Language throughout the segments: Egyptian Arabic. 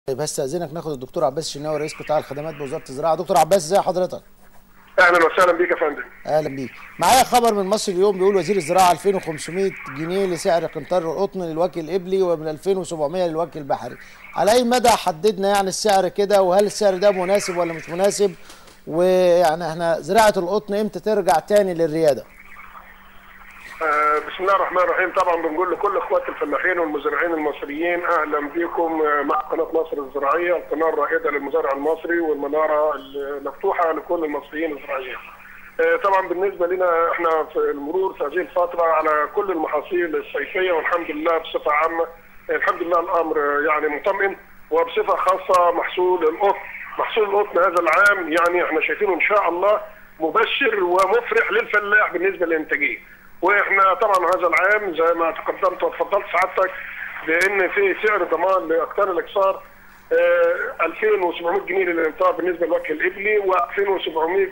طيب هستأذنك ناخد الدكتور عباس الشناوي رئيس قطاع الخدمات بوزاره الزراعه دكتور عباس ازي حضرتك اهلا وسهلا بيك يا فندم اهلا بيك معايا خبر من مصر اليوم بيقول وزير الزراعه 2500 جنيه لسعر قنطار القطن للوكيل الابلي ومن 2700 للوكيل البحري على اي مدى حددنا يعني السعر كده وهل السعر ده مناسب ولا مش مناسب ويعني احنا زراعه القطن امتى ترجع تاني للرياده آه بسم الله الرحمن الرحيم طبعا بنقول لكل اخوات الفلاحين والمزارعين المصريين اهلا بكم آه، مع قناه مصر الزراعيه القناه الرائده للمزارع المصري والمناره المفتوحه لكل المصريين الزراعيين. آه طبعا بالنسبه لنا احنا في المرور في هذه الفتره على كل المحاصيل الصيفيه والحمد لله بصفه عامه آه، الحمد لله الامر آه، يعني مطمئن وبصفه خاصه محصول القطن محصول القطن هذا العام يعني احنا شايفينه ان شاء الله مبشر ومفرح للفلاح بالنسبه للانتاجيه. واحنا طبعا هذا العام زي ما تقدمت وتفضلت سعادتك بان في سعر ضمان لاقطار الاكسار آه، 2700 جنيه للانطار بالنسبه للوجه الابلي و2700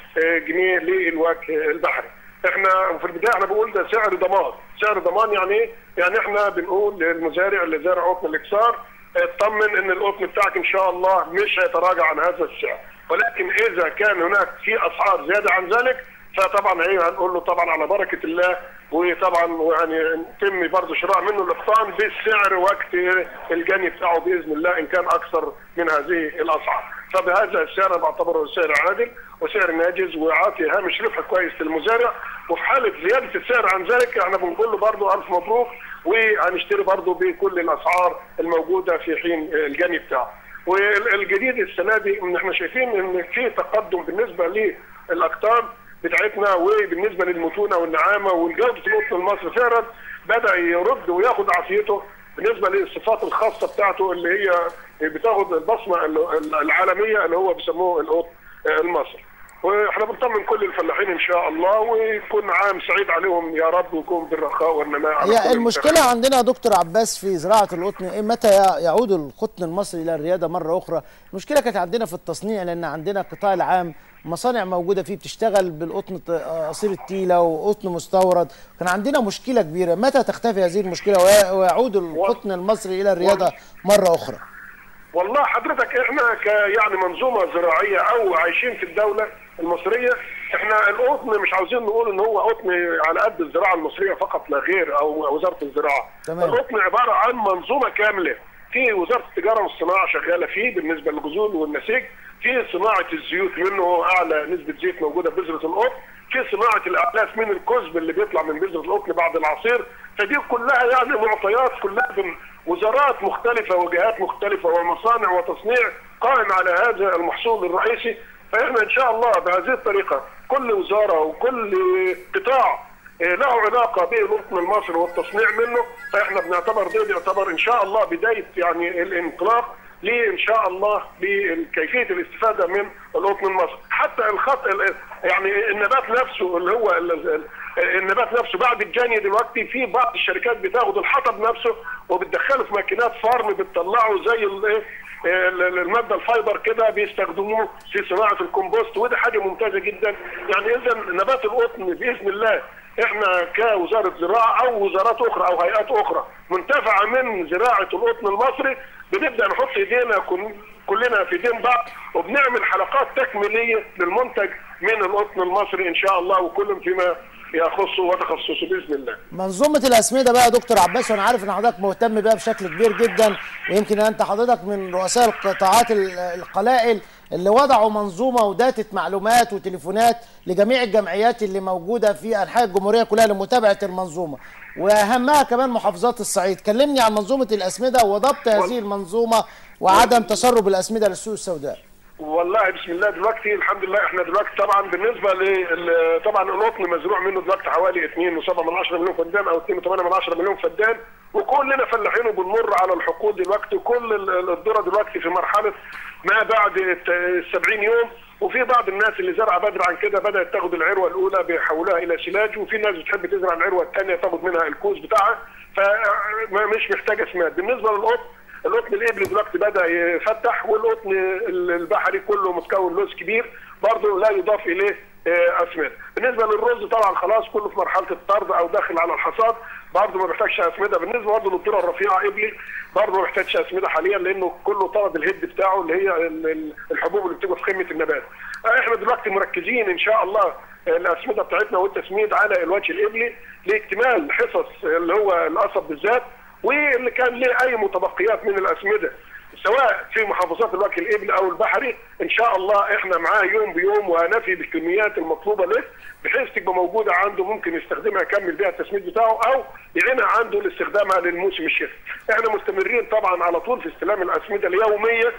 جنيه للوجه البحري. احنا في البدايه احنا بنقول ده سعر ضمان، سعر ضمان يعني ايه؟ يعني احنا بنقول للمزارع اللي زارع قطن الاكسار اطمن ان القطن بتاعك ان شاء الله مش هيتراجع عن هذا السعر، ولكن اذا كان هناك في اسعار زياده عن ذلك فطبعا هي هنقول له طبعا على بركه الله وطبعا يعني يتم برضه شراء منه الاقطان بالسعر وقت الجني بتاعه باذن الله ان كان اكثر من هذه الاسعار. فبهذا السعر انا بعتبره سعر عادل وسعر ناجز وعاطي هامش ربح كويس للمزارع وفي حاله زياده السعر عن ذلك احنا بنقول له برضه الف مبروك وهنشتري برضه بكل الاسعار الموجوده في حين الجني بتاعه. والجديد السنه دي ان احنا شايفين ان في تقدم بالنسبه للاقطان بتاعتنا وبالنسبه للمتونه والنعامه والجوده القطن المصري فعلا بدا يرد وياخد عافيته بالنسبه للصفات الخاصه بتاعته اللي هي بتاخد البصمه العالميه اللي هو بيسموه القطن المصري. واحنا بنطمن كل الفلاحين ان شاء الله ويكون عام سعيد عليهم يا رب ويكون بالرخاء والنماء على هي كل المشكله عندنا يا دكتور عباس في زراعه القطن إيه متى ي- يعود القطن المصري الى الرياده مره اخرى المشكله كانت عندنا في التصنيع لان عندنا القطاع العام مصانع موجوده فيه بتشتغل بالقطن ط- قصير التيله وقطن مستورد كان عندنا مشكله كبيره متى تختفي هذه المشكله وي- ويعود القطن المصري الى الرياده مره اخرى والله حضرتك احنا ك يعني منظومه زراعيه او عايشين في الدوله المصريه احنا القطن مش عاوزين نقول ان هو قطن على قد الزراعه المصريه فقط لا غير او وزاره الزراعه تمام. القطن عباره عن منظومه كامله في وزاره التجاره والصناعه شغاله فيه بالنسبه للغزول والنسيج في صناعه الزيوت منه اعلى نسبه زيت موجوده في بذره القطن في صناعه الاعلاف من الكزب اللي بيطلع من بذره القطن بعد العصير فدي كلها يعني معطيات كلها من وزارات مختلفه وجهات مختلفه ومصانع وتصنيع قائم على هذا المحصول الرئيسي فاحنا ان شاء الله بهذه الطريقه كل وزاره وكل قطاع آه، له علاقه بالقطن المصري والتصنيع منه فاحنا بنعتبر ده بيعتبر ان شاء الله بدايه يعني الانطلاق لان شاء الله بكيفيه الاستفاده من القطن المصري حتى الخط ال- يعني النبات نفسه اللي هو ال- ال- النبات نفسه بعد الجني دلوقتي في بعض الشركات بتاخد الحطب نفسه وبتدخله في ماكينات فارم بتطلعه زي الايه ال- ال- الماده الفايبر كده بيستخدموه في صناعه الكومبوست وده حاجه ممتازه جدا يعني اذا نبات القطن باذن الله احنا كوزاره زراعه او وزارات اخرى او هيئات اخرى منتفعه من زراعه القطن المصري بنبدا نحط ايدينا كن- كلنا في ايدين بعض وبنعمل حلقات تكميليه للمنتج من القطن المصري ان شاء الله وكل فيما يخصه وتخصصه باذن الله. منظومه الاسمده بقى يا دكتور عباس وانا عارف ان حضرتك مهتم بيها بشكل كبير جدا ويمكن انت حضرتك من رؤساء القطاعات ال- القلائل اللي وضعوا منظومه وداته معلومات وتليفونات لجميع الجمعيات اللي موجوده في انحاء الجمهوريه كلها لمتابعه المنظومه واهمها كمان محافظات الصعيد كلمني عن منظومه الاسمده وضبط هذه المنظومه وعدم تسرب الاسمده للسوق السوداء والله بسم الله دلوقتي الحمد لله احنا دلوقتي طبعا بالنسبه ل طبعا القطن مزروع منه دلوقتي حوالي 2.7 من 10 مليون فدان او 2.8 من 10 مليون فدان وكلنا فلاحين وبنمر على الحقول دلوقتي كل ال- الذره دلوقتي في مرحله ما بعد ال 70 يوم وفي بعض الناس اللي زرع بدري عن كده بدات تاخد العروه الاولى بيحولوها الى سلاج وفي ناس بتحب تزرع العروه الثانيه تاخد منها الكوز بتاعها فمش محتاجه سماد بالنسبه للقطن القطن الابلي دلوقتي بدا يفتح والقطن البحري كله متكون لوز كبير برضه لا يضاف اليه آه، اسمده. بالنسبه للرز طبعا خلاص كله في مرحله الطرد او داخل على الحصاد برضه ما بيحتاجش اسمده بالنسبه برضه للذره الرفيعه ابلي برضه ما بيحتاجش اسمده حاليا لانه كله طرد الهيد بتاعه اللي هي ال- ال- الحبوب اللي بتبقى في قمه النبات احنا دلوقتي مركزين ان شاء الله الاسمده بتاعتنا والتسميد على الوجه الابلي لاكتمال حصص اللي هو القصب بالذات واللي كان له اي متبقيات من الاسمده سواء في محافظات الوجه الابلي او البحري ان شاء الله احنا معاه يوم بيوم وهنفي بالكميات المطلوبه له بحيث تبقى موجوده عنده ممكن يستخدمها يكمل بيها التسميد بتاعه او يعينها عنده لاستخدامها للموسم الشتوي. احنا مستمرين طبعا على طول في استلام الاسمده اليوميه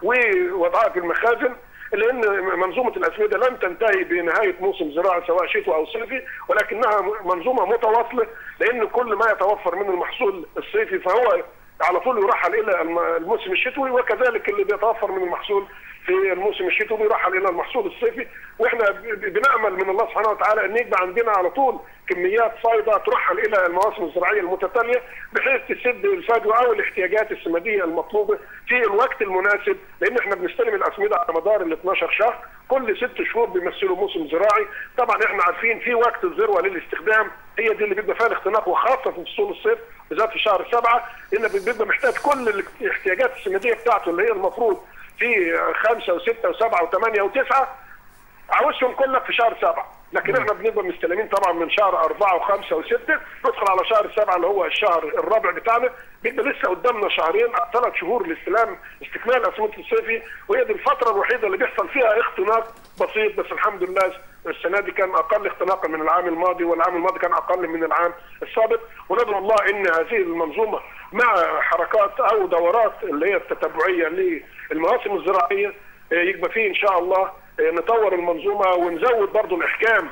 ووضعها في المخازن لان منظومه الاسمده لن تنتهي بنهايه موسم زراعي سواء شتوي او صيفي ولكنها منظومه متواصله لان كل ما يتوفر من المحصول الصيفي فهو على طول يرحل الى الم- الموسم الشتوي وكذلك اللي بيتوفر من المحصول في الموسم الشتوي بيرحل الى المحصول الصيفي واحنا ب- ب- بنامل من الله سبحانه وتعالى ان يبقى عندنا على طول كميات فايضه ترحل الى المواسم الزراعيه المتتاليه بحيث تسد الفجوه او الاحتياجات السماديه المطلوبه في الوقت المناسب لان احنا بنستلم الاسمده على مدار ال 12 شهر كل ست شهور بيمثلوا موسم زراعي طبعا احنا عارفين في وقت الذروه للاستخدام هي دي اللي بيبقى فيها الاختناق وخاصه في فصول الصيف بالذات في شهر سبعه لان بيبقى محتاج كل الاحتياجات السماديه بتاعته اللي هي المفروض في خمسه وسته وسبعه وثمانيه وتسعه عاوزهم كلك في شهر سبعه لكن احنا بنبقى مستلمين طبعا من شهر اربعه وخمسه وسته ندخل على شهر سبعه اللي هو الشهر الرابع بتاعنا بيبقى لسه قدامنا شهرين ثلاث شهور لاستلام استكمال اسمده الصيفي وهي دي الفتره الوحيده اللي بيحصل فيها اختناق بسيط بس الحمد لله السنه دي كان اقل اختناقا من العام الماضي والعام الماضي كان اقل من العام السابق وندعو الله ان هذه المنظومه مع حركات او دورات اللي هي التتبعيه للمواسم الزراعيه يبقى فيه ان شاء الله نطور المنظومه ونزود برضو الاحكام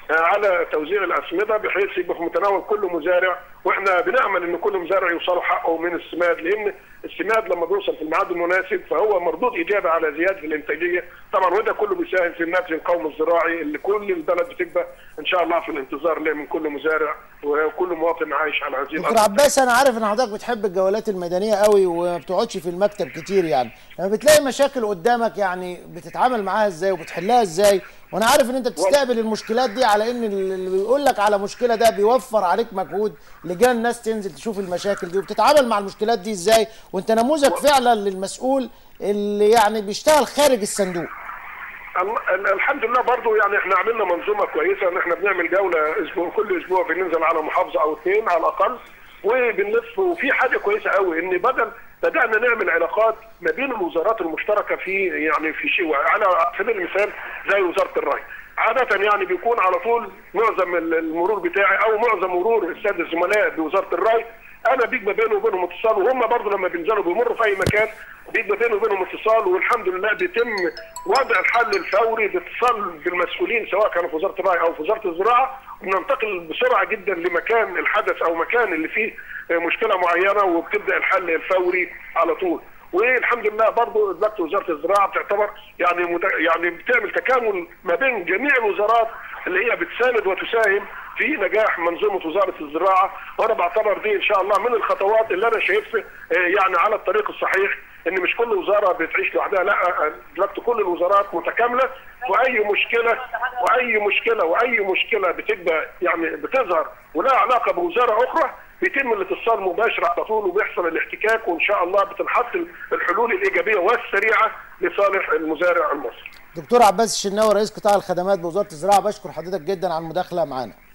على توزيع الاسمده بحيث يبقى في متناول كل مزارع واحنا بنامل ان كل مزارع يوصلوا حقه من السماد لان السماد لما بيوصل في الميعاد المناسب فهو مردود ايجابي على زياده الانتاجيه طبعا وده كله بيساهم في الناتج القومي الزراعي اللي كل البلد بتبقى ان شاء الله في الانتظار له من كل مزارع وكل مواطن عايش على هذه دكتور الارض عباس انا عارف ان حضرتك بتحب الجولات الميدانيه قوي وما بتقعدش في المكتب كتير يعني لما بتلاقي مشاكل قدامك يعني بتتعامل معاها ازاي وبتحلها ازاي وانا عارف ان انت بتستقبل المشكلات دي على ان اللي بيقول لك على مشكله ده بيوفر عليك مجهود لجان الناس تنزل تشوف المشاكل دي وبتتعامل مع المشكلات دي ازاي وانت نموذج فعلا للمسؤول اللي يعني بيشتغل خارج الصندوق ال- الحمد لله برضو يعني احنا عملنا منظومه كويسه ان احنا بنعمل جوله اسبوع كل اسبوع بننزل على محافظه او اثنين على الاقل وبنلف وفي حاجه كويسه قوي ان بدل بدانا نعمل علاقات ما بين الوزارات المشتركه في يعني في شيء على سبيل المثال زي وزاره الري عادة يعني بيكون على طول معظم ال- المرور بتاعي او معظم مرور الساده الزملاء بوزاره الري انا بيبقى بيني وبينهم اتصال وهم برضه لما بينزلوا بيمروا في اي مكان بيبقى بيني وبينهم اتصال والحمد لله بيتم وضع الحل الفوري باتصال بالمسؤولين سواء كانوا في وزاره الري او في وزاره الزراعه وبننتقل بسرعه جدا لمكان الحدث او مكان اللي فيه مشكله معينه وبتبدا الحل الفوري على طول والحمد لله برضه دلوقتي وزاره الزراعه بتعتبر يعني مت... يعني بتعمل تكامل ما بين جميع الوزارات اللي هي بتساند وتساهم في نجاح منظومه وزاره الزراعه وانا بعتبر دي ان شاء الله من الخطوات اللي انا شايفها آه، يعني على الطريق الصحيح ان مش كل وزاره بتعيش لوحدها لا آه، دلوقتي كل الوزارات متكامله واي مشكله واي مشكله واي مشكله بتبقى يعني بتظهر ولها علاقه بوزاره اخرى بيتم الاتصال مباشر على طول وبيحصل الاحتكاك وان شاء الله بتنحط الحلول الايجابيه والسريعه لصالح المزارع المصري. دكتور عباس الشناوي رئيس قطاع الخدمات بوزاره الزراعه بشكر حضرتك جدا على المداخله معانا